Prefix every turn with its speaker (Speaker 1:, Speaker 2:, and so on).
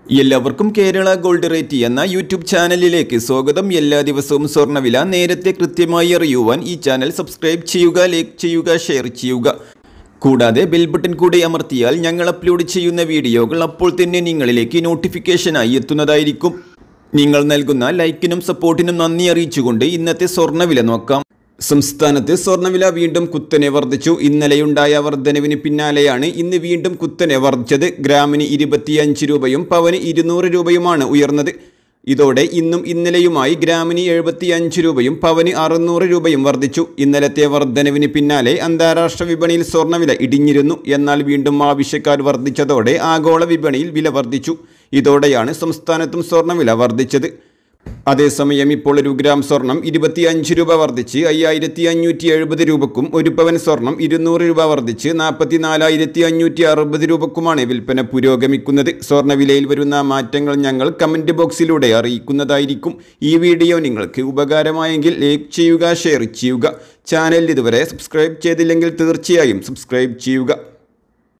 Speaker 1: എല്ലാവർക്കും Kerala gold rate എന്ന YouTube ചാനലിലേക്ക് സ്വാഗതം എല്ലാ ദിവസവും സ്വർണ്ണവില നേരത്തെ കൃത്യമായി അറിയുവാൻ ഈ ചാനൽ സബ്സ്ക്രൈബ് ചെയ്യുക ലൈക്ക് ചെയ്യുക ഷെയർ ചെയ്യുക കൂടാതെ ബെൽ ബട്ടൺ കൂടി അമർത്തിയാൽ ഞങ്ങൾ അപ്ലോഡ് ചെയ്യുന്ന വീഡിയോകൾ അപ്പോൾ തന്നെ നിങ്ങളിലേക്ക് നോട്ടിഫിക്കേഷനായി എത്തുന്നതായിരിക്കും നിങ്ങൾ നൽകുന്ന ലൈക്കിനും സപ്പോർട്ടിനും നന്ദി അറിയിച്ചുകൊണ്ട് ഇന്നത്തെ സ്വർണ്ണവില നോക്കാം സംസ്ഥാനത്ത് സ്വർണ്ണവില വീണ്ടും കുത്തനെ വർദ്ധിച്ചു ഇന്നലെയുണ്ടായ വർധനവിന് പിന്നാലെയാണ് ഇന്ന് വീണ്ടും കുത്തനെ വർദ്ധിച്ചത് ഗ്രാമിന് ഇരുപത്തിയഞ്ച് രൂപയും പവന് ഇരുന്നൂറ് രൂപയുമാണ് ഉയർന്നത് ഇതോടെ ഇന്നും ഇന്നലെയുമായി ഗ്രാമിന് എഴുപത്തിയഞ്ച് രൂപയും പവന് അറുന്നൂറ് രൂപയും വർദ്ധിച്ചു ഇന്നലത്തെ വർധനവിന് പിന്നാലെ അന്താരാഷ്ട്ര വിപണിയിൽ സ്വർണ്ണവില ഇടിഞ്ഞിരുന്നു എന്നാൽ വീണ്ടും ആവശ്യക്കാർ വർദ്ധിച്ചതോടെ ആഗോള വിപണിയിൽ വില വർദ്ധിച്ചു ഇതോടെയാണ് സംസ്ഥാനത്തും സ്വർണ്ണവില വർദ്ധിച്ചത് അതേസമയം ഇപ്പോൾ ഒരു ഗ്രാം സ്വർണം ഇരുപത്തിയഞ്ച് രൂപ വർദ്ധിച്ച് അയ്യായിരത്തി അഞ്ഞൂറ്റി എഴുപത് രൂപക്കും ഒരു പവൻ സ്വർണം ഇരുന്നൂറ് രൂപ വർദ്ധിച്ച് നാൽപ്പത്തി നാലായിരത്തി അഞ്ഞൂറ്റി അറുപത് രൂപക്കുമാണ് വിൽപ്പന പുരോഗമിക്കുന്നത് സ്വർണ്ണവിലയിൽ വരുന്ന മാറ്റങ്ങൾ ഞങ്ങൾ കമൻറ്റ് ബോക്സിലൂടെ അറിയിക്കുന്നതായിരിക്കും ഈ വീഡിയോ നിങ്ങൾക്ക് ഉപകാരമായെങ്കിൽ ലൈക്ക് ചെയ്യുക ഷെയർ ചെയ്യുക ചാനൽ ഇതുവരെ സബ്സ്ക്രൈബ് ചെയ്തില്ലെങ്കിൽ തീർച്ചയായും സബ്സ്ക്രൈബ് ചെയ്യുക